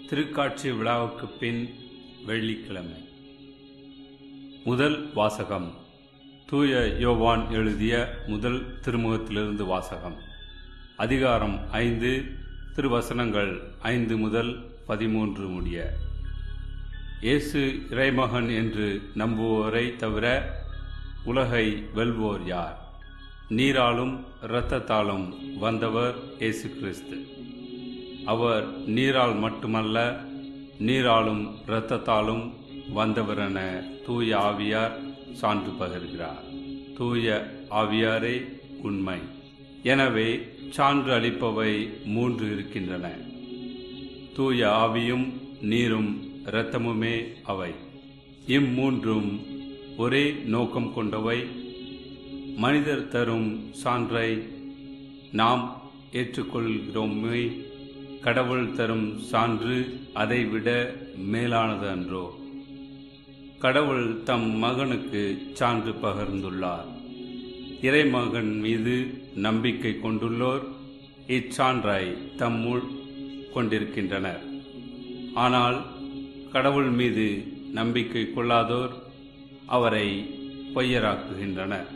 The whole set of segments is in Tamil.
திருக்காட்சி விழாவுக்கு பின் வெள்ளிக்கிழமை முதல் வாசகம் தூய யோவான் எழுதிய முதல் திருமுகத்திலிருந்து வாசகம் அதிகாரம் ஐந்து திருவசனங்கள் ஐந்து முதல் பதிமூன்று முடிய இயேசு இறைமகன் என்று நம்புவோரை தவிர உலகை வெல்வோர் யார் நீராலும் இரத்தத்தாலும் வந்தவர் இயேசு கிறிஸ்து அவர் நீரால் மட்டுமல்ல நீராலும் இரத்தத்தாலும் வந்தவரென தூய ஆவியார் சான்று பகர்கிறார் தூய ஆவியாரே உண்மை எனவே சான்று அளிப்பவை மூன்று இருக்கின்றன தூய ஆவியும் நீரும் இரத்தமுமே அவை இம்மூன்றும் ஒரே நோக்கம் கொண்டவை மனிதர் தரும் சான்றை நாம் ஏற்றுக்கொள்கிறோமே கடவுள் தரும் சான்று அதைவிட மேலானது அன்றோ கடவுள் தம் மகனுக்கு சான்று பகர்ந்துள்ளார் இறைமகன் மீது நம்பிக்கை கொண்டுள்ளோர் இச்சான்றை தம்முள் கொண்டிருக்கின்றனர் ஆனால் கடவுள் மீது நம்பிக்கை கொள்ளாதோர் அவரை பொய்யராக்குகின்றனர்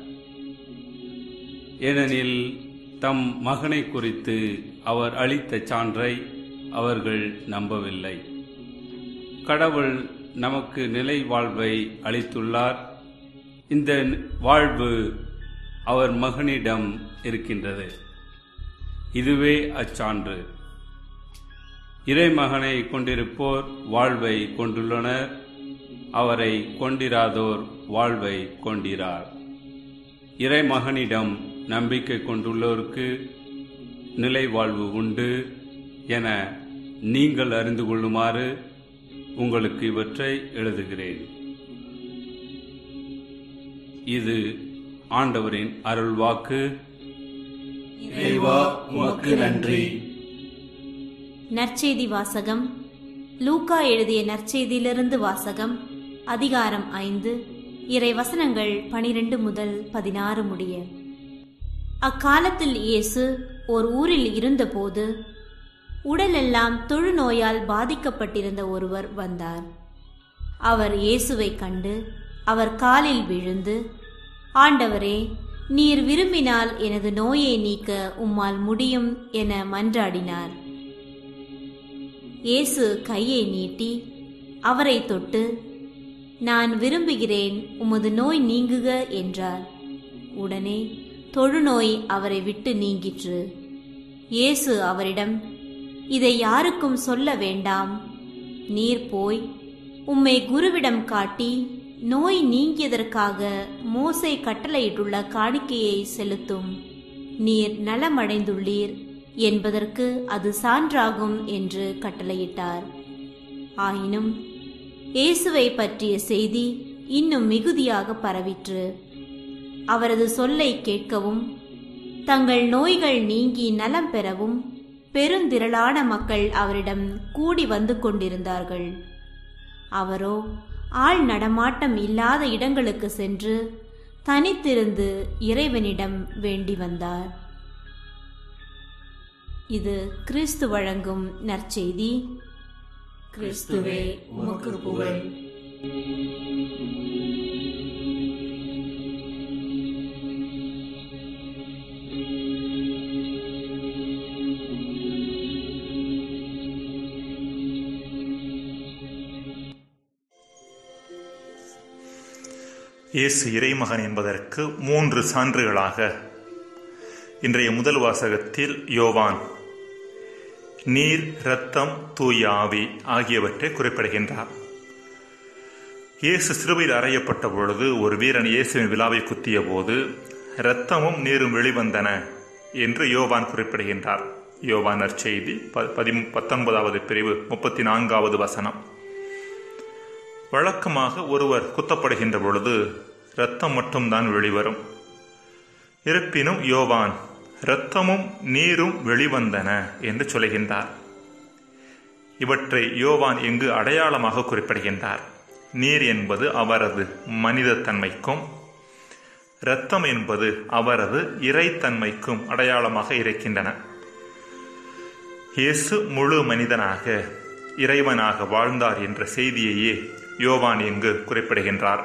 ஏனெனில் தம் மகனை குறித்து அவர் அளித்த சான்றை அவர்கள் நம்பவில்லை கடவுள் நமக்கு நிலை வாழ்வை அளித்துள்ளார் இந்த வாழ்வு அவர் மகனிடம் இருக்கின்றது இதுவே அச்சான்று இறைமகனை கொண்டிருப்போர் வாழ்வை கொண்டுள்ளனர் அவரை கொண்டிராதோர் வாழ்வை கொண்டிரார் இறைமகனிடம் நம்பிக்கை கொண்டுள்ளோருக்கு நிலை வாழ்வு உண்டு என நீங்கள் அறிந்து கொள்ளுமாறு உங்களுக்கு இவற்றை எழுதுகிறேன் இது ஆண்டவரின் அருள்வாக்கு இறைவா உமக்கு நன்றி நற்செய்தி வாசகம் லூக்கா எழுதிய நற்செய்தியிலிருந்து வாசகம் அதிகாரம் ஐந்து இறை வசனங்கள் பனிரெண்டு முதல் பதினாறு முடிய அக்காலத்தில் இயேசு ஓர் ஊரில் இருந்தபோது உடலெல்லாம் தொழுநோயால் பாதிக்கப்பட்டிருந்த ஒருவர் வந்தார் அவர் இயேசுவை கண்டு அவர் காலில் விழுந்து ஆண்டவரே நீர் விரும்பினால் எனது நோயை நீக்க உம்மால் முடியும் என மன்றாடினார் இயேசு கையை நீட்டி அவரை தொட்டு நான் விரும்புகிறேன் உமது நோய் நீங்குக என்றார் உடனே தொழுநோய் அவரை விட்டு நீங்கிற்று இயேசு அவரிடம் இதை யாருக்கும் சொல்ல வேண்டாம் நீர் போய் உம்மை குருவிடம் காட்டி நோய் நீங்கியதற்காக மோசை கட்டளையிட்டுள்ள காணிக்கையை செலுத்தும் நீர் நலமடைந்துள்ளீர் என்பதற்கு அது சான்றாகும் என்று கட்டளையிட்டார் ஆயினும் இயேசுவை பற்றிய செய்தி இன்னும் மிகுதியாக பரவிற்று அவரது சொல்லை கேட்கவும் தங்கள் நோய்கள் நீங்கி நலம் பெறவும் பெருந்திரளான மக்கள் அவரிடம் கூடி வந்து கொண்டிருந்தார்கள் அவரோ ஆள் நடமாட்டம் இல்லாத இடங்களுக்கு சென்று தனித்திருந்து இறைவனிடம் வேண்டி வந்தார் இது கிறிஸ்து வழங்கும் நற்செய்தி கிறிஸ்துவே உமக்கு புகழ் இயேசு இறைமகன் என்பதற்கு மூன்று சான்றுகளாக இன்றைய முதல் வாசகத்தில் யோவான் நீர் இரத்தம் தூய ஆவி ஆகியவற்றை குறிப்பிடுகின்றார் இயேசு சிறுவையில் அறையப்பட்ட பொழுது ஒரு வீரன் இயேசுவின் விழாவை குத்திய போது இரத்தமும் நீரும் வெளிவந்தன என்று யோவான் குறிப்பிடுகின்றார் யோவான் நற்செய்தி பதி பத்தொன்பதாவது பிரிவு முப்பத்தி நான்காவது வசனம் வழக்கமாக ஒருவர் குத்தப்படுகின்ற பொழுது இரத்தம் மட்டும்தான் வெளிவரும் இருப்பினும் யோவான் இரத்தமும் நீரும் வெளிவந்தன என்று சொல்கின்றார் இவற்றை யோவான் இங்கு அடையாளமாக குறிப்பிடுகின்றார் நீர் என்பது அவரது மனித தன்மைக்கும் இரத்தம் என்பது அவரது இறைத்தன்மைக்கும் அடையாளமாக இருக்கின்றன இயேசு முழு மனிதனாக இறைவனாக வாழ்ந்தார் என்ற செய்தியையே யோவான் இங்கு குறிப்பிடுகின்றார்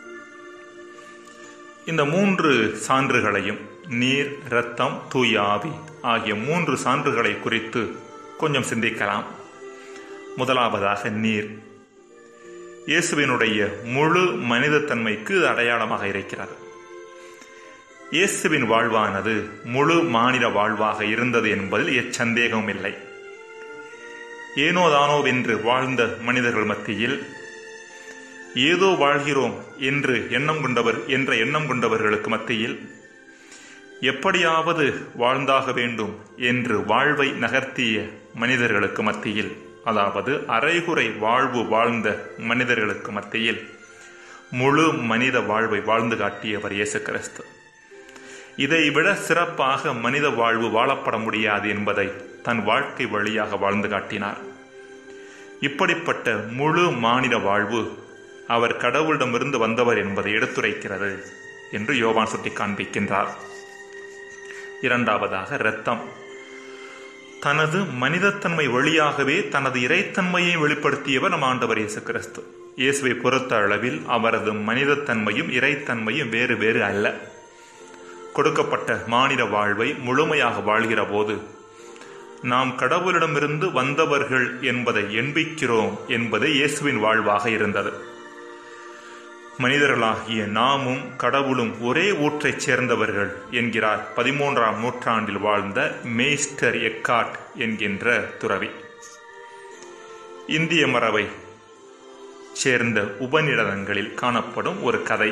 இந்த மூன்று சான்றுகளையும் நீர் இரத்தம் தூய ஆவி ஆகிய மூன்று சான்றுகளை குறித்து கொஞ்சம் சிந்திக்கலாம் முதலாவதாக நீர் இயேசுவினுடைய முழு மனிதத்தன்மைக்கு இது அடையாளமாக இருக்கிறது இயேசுவின் வாழ்வானது முழு மாநில வாழ்வாக இருந்தது என்பதில் எச்சந்தேகமும் இல்லை ஏனோதானோவென்று வாழ்ந்த மனிதர்கள் மத்தியில் ஏதோ வாழ்கிறோம் என்று எண்ணம் கொண்டவர் என்ற எண்ணம் கொண்டவர்களுக்கு மத்தியில் எப்படியாவது வாழ்ந்தாக வேண்டும் என்று வாழ்வை நகர்த்திய மனிதர்களுக்கு மத்தியில் அதாவது அரைகுறை வாழ்வு வாழ்ந்த மனிதர்களுக்கு மத்தியில் முழு மனித வாழ்வை வாழ்ந்து காட்டியவர் இயேசு கிறிஸ்து இதைவிட சிறப்பாக மனித வாழ்வு வாழப்பட முடியாது என்பதை தன் வாழ்க்கை வழியாக வாழ்ந்து காட்டினார் இப்படிப்பட்ட முழு மானிட வாழ்வு அவர் கடவுளிடமிருந்து வந்தவர் என்பதை எடுத்துரைக்கிறது என்று யோவான் சுட்டி காண்பிக்கின்றார் இரண்டாவதாக இரத்தம் தனது மனிதத்தன்மை வழியாகவே தனது இறைத்தன்மையை வெளிப்படுத்தியவர் நம் ஆண்டவர் இயேசு கிறிஸ்து இயேசுவை பொறுத்த அளவில் அவரது மனிதத்தன்மையும் இறைத்தன்மையும் வேறு வேறு அல்ல கொடுக்கப்பட்ட மானிட வாழ்வை முழுமையாக வாழ்கிற போது நாம் கடவுளிடமிருந்து வந்தவர்கள் என்பதை எண்பிக்கிறோம் என்பது இயேசுவின் வாழ்வாக இருந்தது மனிதர்களாகிய நாமும் கடவுளும் ஒரே ஊற்றைச் சேர்ந்தவர்கள் என்கிறார் பதிமூன்றாம் நூற்றாண்டில் வாழ்ந்த மேஸ்டர் எக்காட் என்கின்ற துறவி இந்திய மரபை சேர்ந்த உபநிடதங்களில் காணப்படும் ஒரு கதை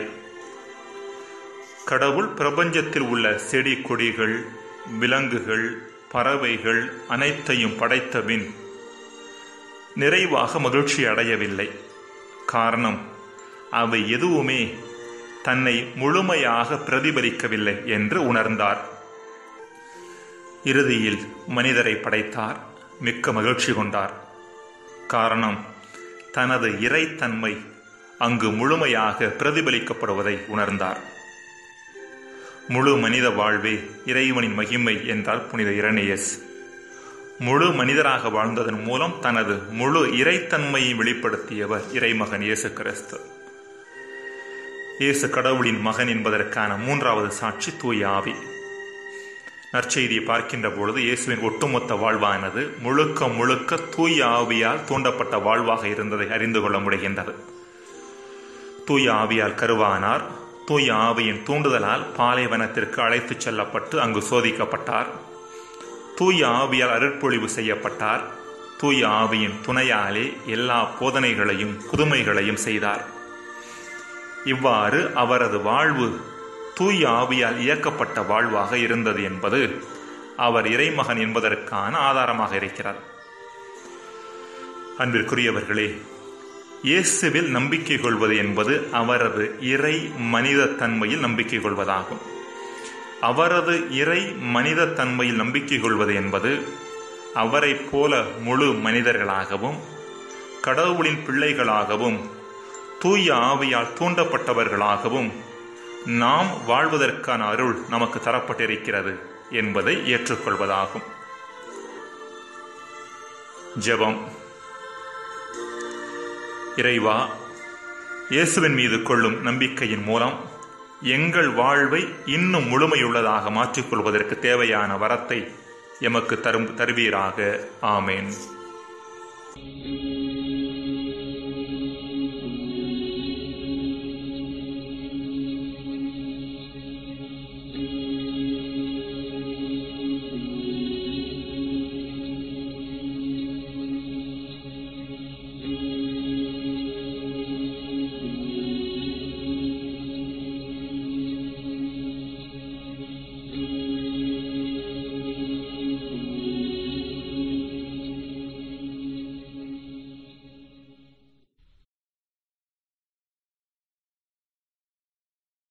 கடவுள் பிரபஞ்சத்தில் உள்ள செடி கொடிகள் விலங்குகள் பறவைகள் அனைத்தையும் படைத்தபின் நிறைவாக மகிழ்ச்சி அடையவில்லை காரணம் அவை எதுவுமே தன்னை முழுமையாக பிரதிபலிக்கவில்லை என்று உணர்ந்தார் இறுதியில் மனிதரை படைத்தார் மிக்க மகிழ்ச்சி கொண்டார் காரணம் தனது இறைத்தன்மை அங்கு முழுமையாக பிரதிபலிக்கப்படுவதை உணர்ந்தார் முழு மனித வாழ்வே இறைவனின் மகிமை என்றால் புனித இரணியஸ் முழு மனிதராக வாழ்ந்ததன் மூலம் தனது முழு இறைத்தன்மையை வெளிப்படுத்தியவர் இறைமகன் இயேசு கிறிஸ்து இயேசு கடவுளின் மகன் என்பதற்கான மூன்றாவது சாட்சி தூய ஆவி நற்செய்தியை பார்க்கின்ற பொழுது இயேசுவின் ஒட்டுமொத்த வாழ்வானது முழுக்க முழுக்க தூய ஆவியால் தூண்டப்பட்ட வாழ்வாக இருந்ததை அறிந்து கொள்ள முடிகின்றது தூய ஆவியால் கருவானார் தூய ஆவியின் தூண்டுதலால் பாலைவனத்திற்கு அழைத்துச் செல்லப்பட்டு அங்கு சோதிக்கப்பட்டார் தூய ஆவியால் அருட்பொழிவு செய்யப்பட்டார் தூய ஆவியின் துணையாலே எல்லா போதனைகளையும் புதுமைகளையும் செய்தார் இவ்வாறு அவரது வாழ்வு தூய ஆவியால் இயக்கப்பட்ட வாழ்வாக இருந்தது என்பது அவர் இறைமகன் என்பதற்கான ஆதாரமாக இருக்கிறார் அன்பிற்குரியவர்களே இயேசுவில் நம்பிக்கை கொள்வது என்பது அவரது இறை மனித தன்மையில் நம்பிக்கை கொள்வதாகும் அவரது இறை மனித தன்மையில் நம்பிக்கை கொள்வது என்பது அவரைப் போல முழு மனிதர்களாகவும் கடவுளின் பிள்ளைகளாகவும் தூய ஆவியால் தூண்டப்பட்டவர்களாகவும் நாம் வாழ்வதற்கான அருள் நமக்கு தரப்பட்டிருக்கிறது என்பதை ஏற்றுக்கொள்வதாகும் ஜெபம் இறைவா இயேசுவின் மீது கொள்ளும் நம்பிக்கையின் மூலம் எங்கள் வாழ்வை இன்னும் முழுமையுள்ளதாக மாற்றிக்கொள்வதற்கு தேவையான வரத்தை எமக்கு தரும் தருவீராக ஆமேன்